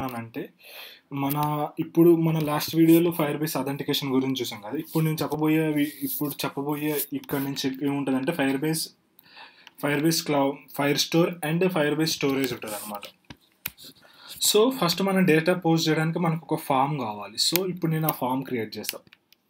అంటే మన ఇప్పుడు మన లాస్ట్ వీడియోలో ఫైర్ బేస్ అథెంటికేషన్ గురించి చూసాం కదా ఇప్పుడు నేను చెప్పబోయే వి- ఇప్పుడు చెప్పబోయే ఇక్కడ నుంచి ఏముంటుందంటే Firebase Firebase cloud Firestore and Firebase storage ఉంటుంది అనమాట సో ఫస్ట్ మనం డేటా పోస్ట్ చేయడానికి మనకు ఒక ఫామ్ కావాలి సో ఇప్పుడు నేను ఆ ఫామ్ క్రియేట్ చేస్తాను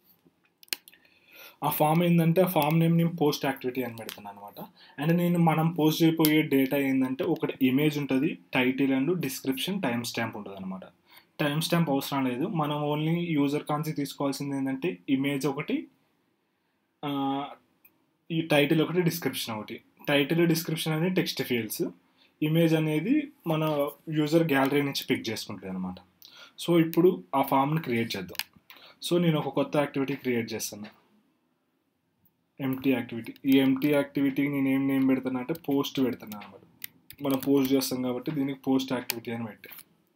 ఆ ఫామ్ ఏంటంటే ఆ ఫామ్ నేమ్ నేను పోస్ట్ యాక్టివిటీ అని పెడతాను అనమాట అండ్ నేను మనం పోస్ట్ చేయబోయే డేటా ఏంటంటే ఒకటి ఇమేజ్ ఉంటుంది title and description time stamp ఉంటుంది అనమాట టైం స్టాంప్ అవసరం లేదు మనం ఓన్లీ యూజర్ కాన్సి తీసుకోవాల్సింది ఏంటంటే ఇమేజ్ ఒకటి ఆ, ఈ టైటిల్ ఒకటి డిస్క్రిప్షన్ ఒకటి టైటిల్ డిస్క్రిప్షన్ అనేది టెక్స్ట్ ఫీల్డ్స్ ఇమేజ్ అనేది మన యూజర్ గ్యాలరీ నుంచి పిక్ చేసుకుంటుంది అనమాట సో ఇప్పుడు ఆ ఫామ్ని క్రియేట్ చేద్దాం సో నేను ఒక కొత్త యాక్టివిటీ క్రియేట్ చేస్తాను ఎంటీ యాక్టివిటీ ఈ ఎంటీ యాక్టివిటీకి నేను ఏం నేమ్ పెడతాను అంటే పోస్ట్ పెడతాను అనమాట మనం పోస్ట్ చేస్తాం కాబట్టి దీనికి పోస్ట్ యాక్టివిటీ అని పెట్టా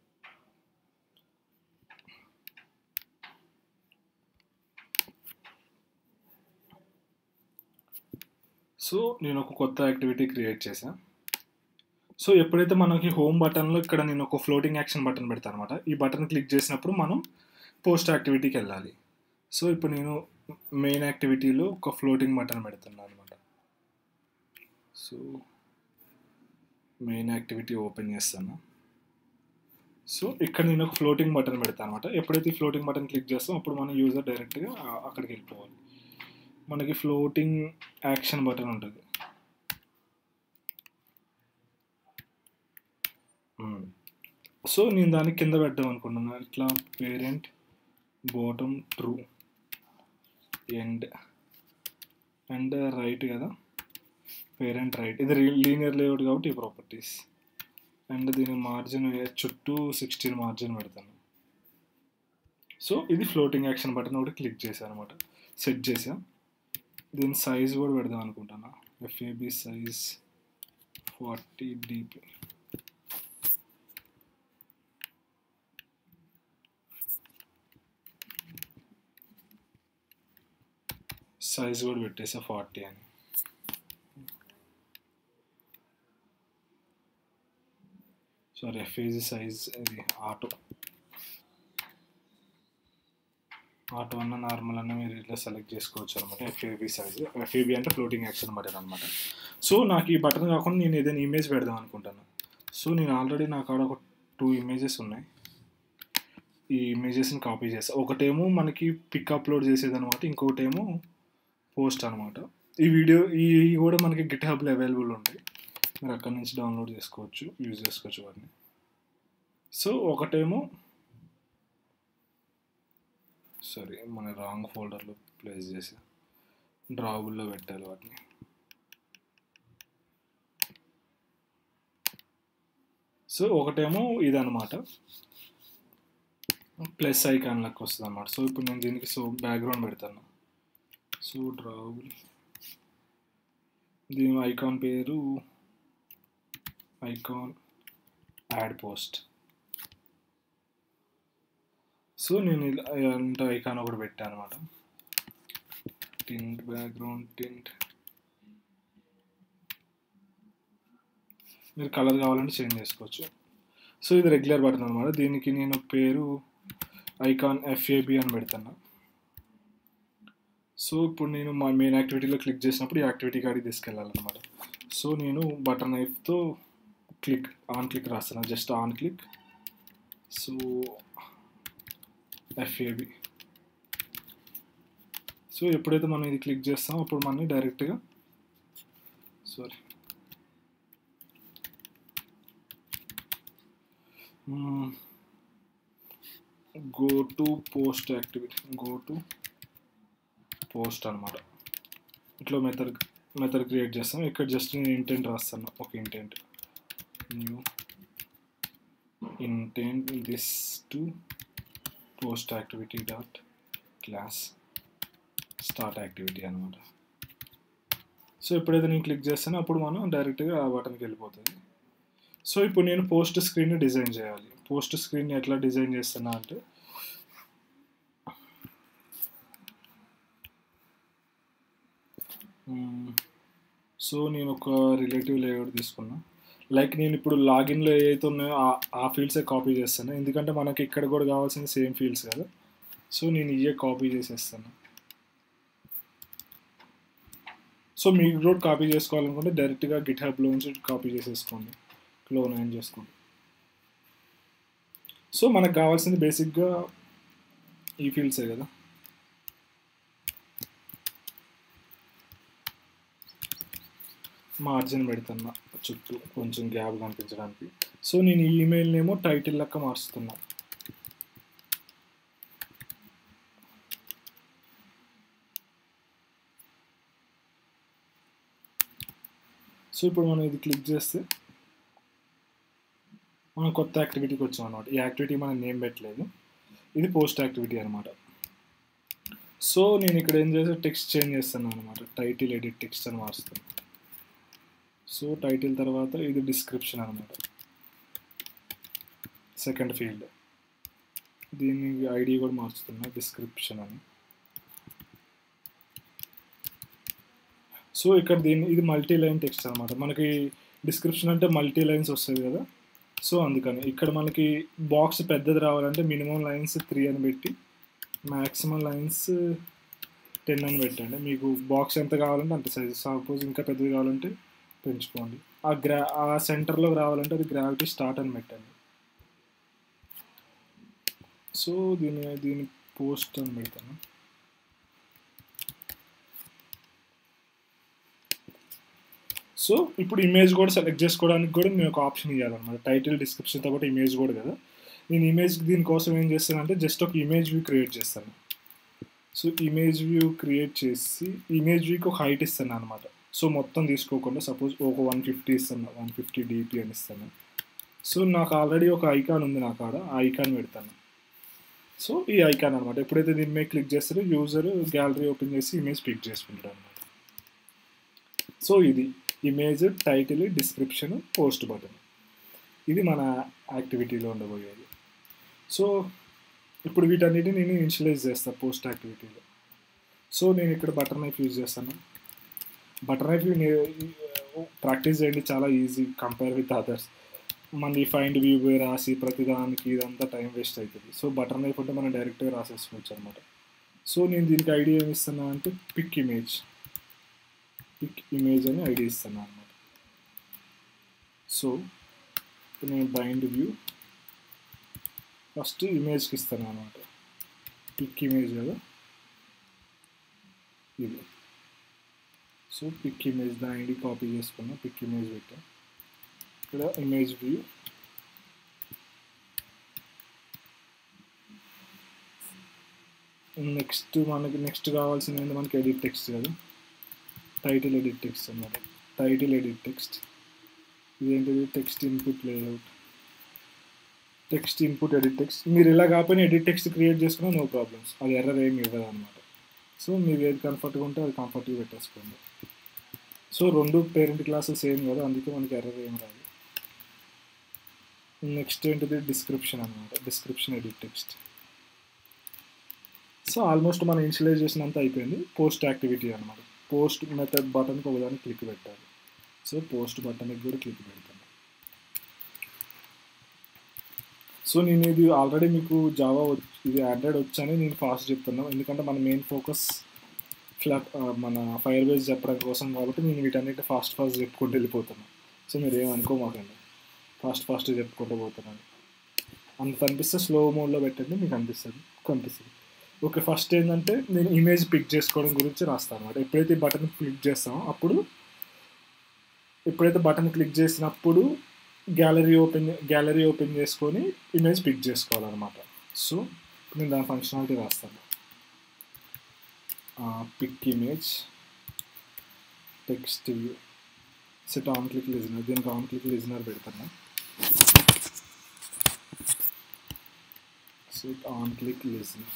సో నేను ఒక కొత్త యాక్టివిటీ క్రియేట్ చేశాను సో ఎప్పుడైతే మనకి హోమ్ బటన్లో ఇక్కడ నేను ఒక ఫ్లోటింగ్ యాక్షన్ బటన్ పెడతాను అనమాట ఈ బటన్ క్లిక్ చేసినప్పుడు మనం పోస్ట్ యాక్టివిటీకి వెళ్ళాలి సో ఇప్పుడు నేను మెయిన్ యాక్టివిటీలో ఒక ఫ్లోటింగ్ బటన్ పెడుతున్నాను అనమాట సో మెయిన్ యాక్టివిటీ ఓపెన్ చేస్తాను సో ఇక్కడ నేను ఒక ఫ్లోటింగ్ బటన్ పెడతాను అనమాట ఎప్పుడైతే ఈ ఫ్లోటింగ్ బటన్ క్లిక్ చేస్తాం అప్పుడు మన యూజర్ డైరెక్ట్గా అక్కడికి వెళ్ళిపోవాలి మనకి ఫ్లోటింగ్ యాక్షన్ బటన్ ఉంటుంది మ్మ్. సో నేను దాన్ని కింద పెడదాం అనుకుంటున్నాను ఇట్లా parent bottom true end and right కదా పేరెంట్ రైట్ ఇది లీనియర్ లేఅవుట్ కాబట్టి ఈ ప్రాపర్టీస్ అండ్ దీని మార్జిన్ చుట్టూ సిక్స్టీన్ మార్జిన్ పెడతాను సో ఇది ఫ్లోటింగ్ యాక్షన్ బటన్ ఒకటి క్లిక్ చేశాను అనమాట సెట్ చేసా దీని సైజ్ కూడా పెడదాం అనుకుంటాను FAB size forty dp size కూడా పెట్టేసా ఫార్టీ అని సారీ ఎఫ్ఏజీ సైజ్ ఇది ఆటో ఆటో అన్న నార్మల్ అన్న మీరు ఇట్లా సెలెక్ట్ చేసుకోవచ్చు అనమాట ఎఫ్ఏబి సైజ్ ఎఫ్ఏబి అంటే ఫ్లోటింగ్ యాక్షన్ బటన్ అనమాట సో నాకు ఈ బటన్ కాకుండా నేను ఏదైనా ఇమేజ్ పెడదాం అనుకుంటాను సో నేను ఆల్రెడీ నా కాడ ఒక టూ ఇమేజెస్ ఉన్నాయి ఈ ఇమేజెస్ని కాపీ చేస్తా ఒకటేమో మనకి పిక్ అప్లోడ్ చేసేది అనమాట ఇంకోటేమో పోస్ట్ అనమాట ఈ వీడియో ఈ ఈ కూడా మనకి గిట్ హబ్లో అవైలబుల్ ఉంటాయి మీరు అక్కడ నుంచి డౌన్లోడ్ చేసుకోవచ్చు యూజ్ చేసుకోవచ్చు వాటిని సో ఒకటేమో సరే మన రాంగ్ ఫోల్డర్లో ప్లేస్ చేసి డ్రాబుల్లో పెట్టాలి వాటిని సో ఒకటేమో ఇదనమాట ప్లస్ ఐకాన్ లెక్క వస్తుంది అనమాట సో ఇప్పుడు నేను దీనికి సో బ్యాక్గ్రౌండ్ పెడతాను సో డ్రాబుల్ దీని ఐకాన్ పేరు ఐకాన్ యాడ్ పోస్ట్ సో నేను ఇలా అంటే ఐకాన్ ఒకటి పెట్టాను అనమాట టింట్ బ్యాక్గ్రౌండ్ టింట్ మీరు కలర్ కావాలంటే చేంజ్ చేసుకోవచ్చు సో ఇది రెగ్యులర్ బటన్ అనమాట దీనికి నేను పేరు ఐకాన్ ఎఫ్ఏబి అని పెడతాను సో ఇప్పుడు నేను మా మెయిన్ యాక్టివిటీలో క్లిక్ చేసినప్పుడు ఈ యాక్టివిటీ కాడికి తీసుకెళ్ళాలన్నమాట సో నేను బటన్ నైఫ్తో క్లిక్ ఆన్ క్లిక్ రాస్తాను just on click so FAB so ఎప్పుడైతే మనం ఇది క్లిక్ చేస్తామో అప్పుడు మనం డైరెక్ట్గా sorry go to post activity go to post అనమాట ఇట్లా మెథడ్ మెథడ్ క్రియేట్ చేస్తాను ఇక్కడ జస్ట్ నేను ఇంటెంట్ రాస్తాను ఒక intent new intent this to post activity dot class start activity అనమాట సో ఎప్పుడైతే నేను క్లిక్ చేస్తానో అప్పుడు మనం డైరెక్ట్గా ఆ బటన్కి వెళ్ళిపోతుంది సో ఇప్పుడు నేను పోస్ట్ స్క్రీన్ డిజైన్ చేయాలి పోస్ట్ స్క్రీన్ ఎట్లా డిజైన్ చేస్తున్నా అంటే సో నేను ఒక రిలేటివ్ లేఅవుట్ తీసుకున్నా లైక్ నేను ఇప్పుడు లాగిన్లో ఏవైతే ఉన్నాయో ఆ- ఆ ఫీల్డ్సే కాపీ చేస్తాను ఎందుకంటే మనకి ఇక్కడ కూడా కావాల్సిన సేమ్ ఫీల్డ్స్ కదా సో నేను ఇవే కాపీ చేసేస్తాను సో మీకు కూడా కాపీ చేసుకోవాలనుకుంటే డైరెక్ట్గా గిట్ హబ్లో నుంచి కాపీ చేసేసుకోండి క్లోన్ అయిన చేసుకోండి సో మనకు కావాల్సింది బేసిక్గా ఈ ఫీల్డ్సే కదా మార్జిన్ పెడుతున్నా చుట్టూ కొంచెం గ్యాప్ కనిపించడానికి సో నేను ఈ ఈమెయిల్నేమో టైటిల్ లెక్క మారుస్తున్నా సో ఇప్పుడు మనం ఇది క్లిక్ చేస్తే మనం కొత్త యాక్టివిటీకి వచ్చాం అనమాట ఈ యాక్టివిటీ మనం నేమ్ పెట్టలేదు ఇది పోస్ట్ యాక్టివిటీ అనమాట సో నేను ఇక్కడ ఏం చేస్తే టెక్స్ట్ చేంజ్ చేస్తాను అనమాట టైటిల్ ఎడిట్ టెక్స్ట్ అని మారుస్తాను సో టైటిల్ తర్వాత ఇది డిస్క్రిప్షన్ అనమాట సెకండ్ ఫీల్డ్ దీన్ని ఐడి కూడా మార్చుతున్నా డిస్క్రిప్షన్ అని సో ఇక్కడ దీన్ని ఇది మల్టీ లైన్ టెక్స్ట్ అనమాట మనకి డిస్క్రిప్షన్ అంటే మల్టీ లైన్స్ వస్తుంది కదా సో అందుకని ఇక్కడ మనకి బాక్స్ పెద్దది రావాలంటే మినిమం లైన్స్ త్రీ అని పెట్టి మ్యాక్సిమం లైన్స్ టెన్ అని పెట్టండి మీకు బాక్స్ ఎంత కావాలంటే అంత సైజ్ సపోజ్ ఇంకా పెద్దది కావాలంటే పెంచుకోండి ఆ గ్రా ఆ సెంటర్లోకి రావాలంటే అది గ్రావిటీ స్టార్ట్ అని పెట్టండి సో దీని దీని పోస్ట్ అని పెడతాను సో ఇప్పుడు ఇమేజ్ కూడా సెలెక్ట్ చేసుకోవడానికి కూడా నేను ఒక ఆప్షన్ ఇవ్వాలన్నమాట టైటిల్ డిస్క్రిప్షన్తో పాటు ఇమేజ్ కూడా కదా నేను ఇమేజ్ దీనికోసం ఏం చేస్తానంటే జస్ట్ ఒక ఇమేజ్ వ్యూ క్రియేట్ చేస్తాను సో ఇమేజ్ వ్యూ క్రియేట్ చేసి ఇమేజ్ వ్యూకి ఒక హైట్ ఇస్తాను అనమాట సో మొత్తం తీసుకోకుండా సపోజ్ ఒక వన్ ఫిఫ్టీ ఇస్తాను వన్ ఫిఫ్టీ డిపి అని ఇస్తాను సో నాకు ఆల్రెడీ ఒక ఐకాన్ ఉంది నా కాడ ఆ ఐకాన్ పెడతాను సో ఈ ఐకాన్ అనమాట ఎప్పుడైతే దీని మీద క్లిక్ చేస్తారో యూజర్ గ్యాలరీ ఓపెన్ చేసి ఇమేజ్ పిక్ చేసుకుంటారు అనమాట సో ఇది image title description post button ఇది మన యాక్టివిటీలో ఉండబోయేది సో ఇప్పుడు వీటన్నిటిని నేను ఇన్షియలైజ్ చేస్తాను పోస్ట్ యాక్టివిటీలో సో నేను ఇక్కడ బటర్ నైఫ్ యూజ్ చేస్తాను బటర్ నైఫ్ ప్రాక్టీస్ చేయండి చాలా ఈజీ కంపేర్ విత్ అదర్స్ మన ఫైండ్ వ్యూ రాసి ప్రతిదానికి ఇదంతా టైం వేస్ట్ అవుతుంది సో బటర్ నైఫ్ అంటే మనం డైరెక్ట్గా రాసేసుకోవచ్చు అనమాట సో నేను దీనికి ఐడియా ఏమి ఇస్తున్నా అంటే పిక్ ఇమేజ్ పిక్ ఇమేజ్ అని ఐడి ఇస్తాను అనమాట సో ఇప్పుడు నేను బైండ్ వ్యూ ఫస్ట్ ఇమేజ్కి ఇస్తాను అనమాట పిక్ ఇమేజ్ కదా ఇది సో పిక్ ఇమేజ్ దాని ఐడి కాపీ చేసుకున్నా పిక్ ఇమేజ్ పెట్టా ఇక్కడ ఇమేజ్ వ్యూ నెక్స్ట్ మనకి నెక్స్ట్ కావాల్సింది ఏంటి మనకి ఎడిట్ టెక్స్ట్ కదా టైటిల్ ఎడిట్ టెక్స్ట్ అన్నమాట టైటిల్ ఎడిట్ టెక్స్ట్ ఇదేంటిది text input layout text input edit text మీరు ఇలా కాకపోయినా ఎడిట్ టెక్స్ట్ క్రియేట్ చేసుకున్నా నో ప్రాబ్లమ్స్ అది ఎర్రర్ ఏమి ఇవ్వదు అనమాట సో మీరు ఏది కంఫర్ట్గా ఉంటే అది కంఫర్ట్గా పెట్టేసుకోండి సో రెండు పేరెంట్ క్లాసెస్ సేమ్ కదా అందుకే మనకి ఎర్రర్ ఏం రాదు నెక్స్ట్ ఏంటిది డిస్క్రిప్షన్ అనమాట description edit text so almost మన ఇన్షియలైజేషన్ అంతా అయిపోయింది పోస్ట్ యాక్టివిటీ అనమాట పోస్ట్ మెథడ్ బటన్కి ఒకదానికి క్లిక్ పెట్టాలి సో పోస్ట్ బటన్కి కూడా క్లిక్ పెడతాను సో నేను ఇది ఆల్రెడీ మీకు జావా ఇది ఆండ్రాయిడ్ వచ్చని నేను ఫాస్ట్ చెప్తున్నాను ఎందుకంటే మన మెయిన్ ఫోకస్ ఫ్లాట్ మన ఫైర్ బేస్ చెప్పడం కోసం కాబట్టి నేను వీటన్నిటి ఫాస్ట్ ఫాస్ట్ చెప్పుకుంటూ వెళ్ళిపోతున్నాను సో మీరు ఏమనుకోమాకండి ఫాస్ట్ ఫాస్ట్ చెప్పుకుంటూ పోతున్నాను అంత అనిపిస్తే స్లో మోడ్లో పెట్టండి మీకు అనిపిస్తుంది కనిపిస్తుంది ఓకే ఫస్ట్ ఏంటంటే నేను ఇమేజ్ పిక్ చేసుకోవడం గురించి రాస్తాను అనమాట ఎప్పుడైతే ఈ బటన్ క్లిక్ చేస్తామో అప్పుడు ఎప్పుడైతే బటన్ క్లిక్ చేసినప్పుడు గ్యాలరీ ఓపెన్ గ్యాలరీ ఓపెన్ చేసుకొని ఇమేజ్ పిక్ చేసుకోవాలన్నమాట సో నేను దాని ఫంక్షనాలిటీ రాస్తాను pick image text view set on click listener దీనికి ఆన్ క్లిక్ లిజనర్ పెడతాను set on click listener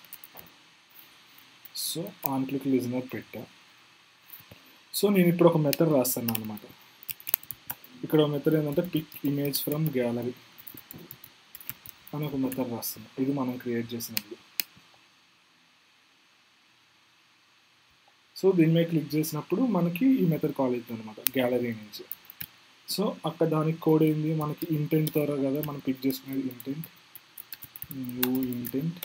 so on click listener పెట్టా సో నేను ఇప్పుడు ఒక మెథడ్ రాస్తాను అనమాట ఇక్కడ ఒక మెథడ్ ఏంటంటే పిక్ ఇమేజ్ ఫ్రమ్ గ్యాలరీ అని ఒక మెథడ్ రాస్తాను ఇది మనం క్రియేట్ చేసినది సో దీని మీద క్లిక్ చేసినప్పుడు మనకి ఈ మెథడ్ కాల్ అవుతుంది అనమాట గ్యాలరీ నుంచి సో అక్కడ దానికి కోడ్ ఏంది మనకి ఇంటెంట్ ద్వారా కదా మనం పిక్ చేసుకునేది intent new intent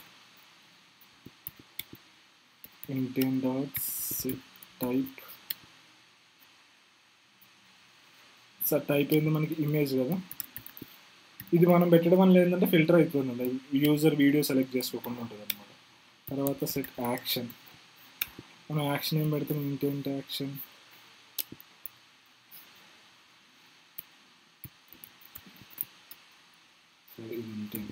intent dot set type sir type ఏంది మనకి ఇమేజ్ కదా ఇది మనం పెట్టడం వల్ల ఏంటంటే ఫిల్టర్ అయిపోతుంది యూజర్ వీడియో సెలెక్ట్ చేసుకోకుండా ఉంటుంది అనమాట తర్వాత సెట్ యాక్షన్ మనం యాక్షన్ ఏం పెడతాం intent action intent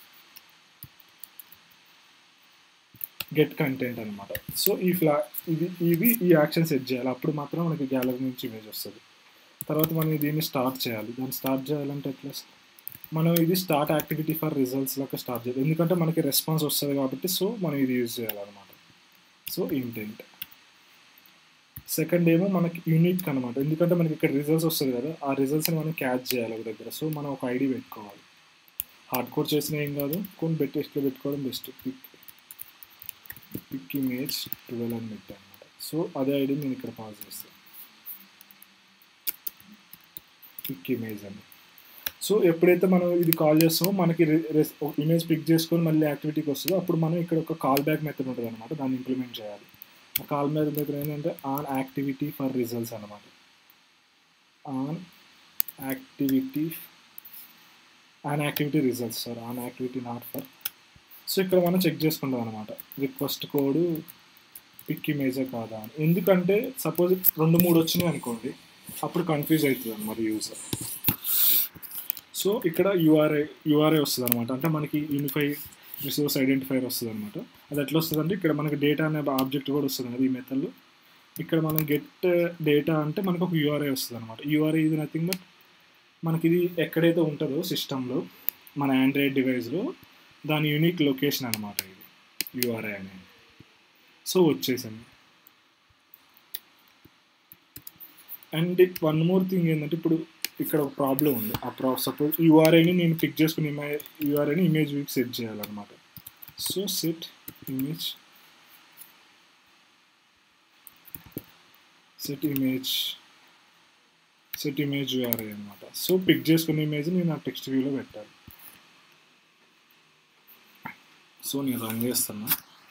get content అనమాట సో ఈ ఫ్లా ఇది ఇది ఈ యాక్షన్ సెట్ చేయాలి అప్పుడు మాత్రం మనకి గ్యాలరీ నుంచి ఇమేజ్ వస్తుంది తర్వాత మనం దీన్ని స్టార్ట్ చేయాలి దాన్ని స్టార్ట్ చేయాలంటే ఎట్లా మనం ఇది స్టార్ట్ యాక్టివిటీ ఫర్ రిజల్ట్స్ లాగా స్టార్ట్ చేయాలి ఎందుకంటే మనకి రెస్పాన్స్ వస్తుంది కాబట్టి సో మనం ఇది యూజ్ చేయాలన్నమాట సో ఇంటెంట్ సెకండ్ ఏమో మనకి యూనిక్ అనమాట ఎందుకంటే మనకి ఇక్కడ రిజల్ట్స్ వస్తుంది కదా ఆ రిజల్ట్స్ని మనం క్యాచ్ చేయాలి ఒక దగ్గర సో మనం ఒక ఐడి పెట్టుకోవాలి హార్డ్ కోడ్ చేసిన ఏం కాదు కొన్ని బెస్ట్ పెట్టుకోవడం best pick pick image twelve అని పెట్టాను అనమాట సో అదే ఐడి నేను ఇక్కడ పాస్ చేస్తాను పిక్ ఇమేజ్ అని సో ఎప్పుడైతే మనం ఇది కాల్ చేస్తామో మనకి ఇమేజ్ పిక్ చేసుకొని మళ్ళీ యాక్టివిటీకి వస్తుందో అప్పుడు మనం ఇక్కడ ఒక కాల్ బ్యాక్ మెథడ్ ఉంటుంది అనమాట దాన్ని ఇంప్లిమెంట్ చేయాలి ఆ కాల్ బ్యాక్ మెథడ్ ఏంటంటే ఆన్ యాక్టివిటీ ఫర్ రిజల్ట్స్ అనమాట on activity on activity results sir on activity not for so ఇక్కడ మనం చెక్ చేసుకుంటాం అనమాట రిక్వెస్ట్ కోడ్ పిక్ ఇమేజే కాదా అని ఎందుకంటే సపోజ్ రెండు మూడు వచ్చినాయి అనుకోండి అప్పుడు కన్ఫ్యూజ్ అవుతుంది అనమాట యూజర్ సో ఇక్కడ యూఆర్ఐ యూఆర్ఐ వస్తుంది అనమాట అంటే మనకి యూనిఫై రిసోర్స్ ఐడెంటిఫైర్ వస్తుంది అనమాట అది ఎట్లా వస్తుంది అంటే ఇక్కడ మనకి డేటా అనే ఆబ్జెక్ట్ కూడా వస్తుంది కదా ఈ మెథడ్లో ఇక్కడ మనం గెట్ డేటా అంటే మనకు ఒక యూఆర్ఐ వస్తుంది అనమాట యూఆర్ఐ ఇది నథింగ్ బట్ మనకి ఇది ఎక్కడైతే ఉంటుందో సిస్టంలో మన ఆండ్రాయిడ్ డివైస్లో దాని యూనిక్ లొకేషన్ అనమాట ఇది యూఆర్ఐ అనేది సో వచ్చేసింది అండ్ వన్ మోర్ థింగ్ ఏంటంటే ఇప్పుడు ఇక్కడ ఒక ప్రాబ్లం ఉంది ఆ ప్రా సపోజ్ యూఆర్ఐని నేను పిక్ చేసుకుని ఇమేజ్ యూఆర్ఐని ఇమేజ్ వీక్ సెట్ చేయాలన్నమాట so set image set image set image URI అనమాట సో పిక్ చేసుకున్న ఇమేజ్ నేను ఆ టెక్స్ట్ వ్యూలో పెట్టాలి సో నేను రన్ చేస్తున్నా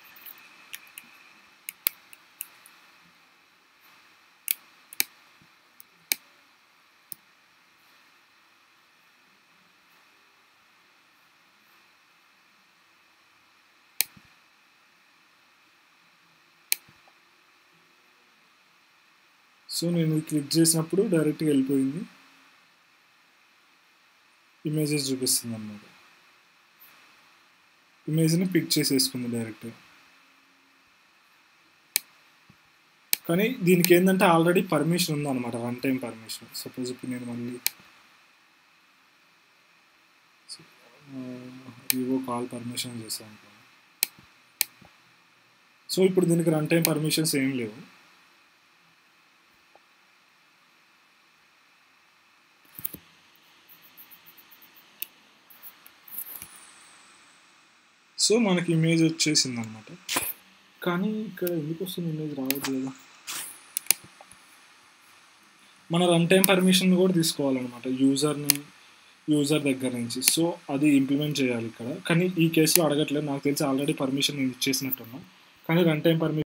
సో నేను క్లిక్ చేసినప్పుడు డైరెక్ట్గా వెళ్ళిపోయింది ఇమేజెస్ చూపిస్తుంది అన్నమాట ఇమేజ్ని పిక్ చేసేసుకుంది డైరెక్ట్గా కానీ దీనికి ఏంటంటే ఆల్రెడీ పర్మిషన్ ఉందన్నమాట రన్ టైం పర్మిషన్ సపోజ్ ఇప్పుడు నేను మళ్ళీ వివో కాల్ పర్మిషన్ చేశాను సో ఇప్పుడు దీనికి రన్ టైం పర్మిషన్స్ ఏం లేవు సో మనకి ఇమేజ్ వచ్చేసింది అనమాట కానీ ఇక్కడ ఎందుకు వస్తుంది ఇమేజ్ రావద్దు కదా మన రన్ టైం పర్మిషన్ కూడా తీసుకోవాలన్నమాట యూజర్ని యూజర్ దగ్గర నుంచి సో అది ఇంప్లిమెంట్ చేయాలి ఇక్కడ కానీ ఈ కేసులో అడగట్లేదు నాకు తెలిసి ఆల్రెడీ పర్మిషన్ నేను ఇచ్చేసినట్టున్నా కానీ రన్ టైం పర్మిషన్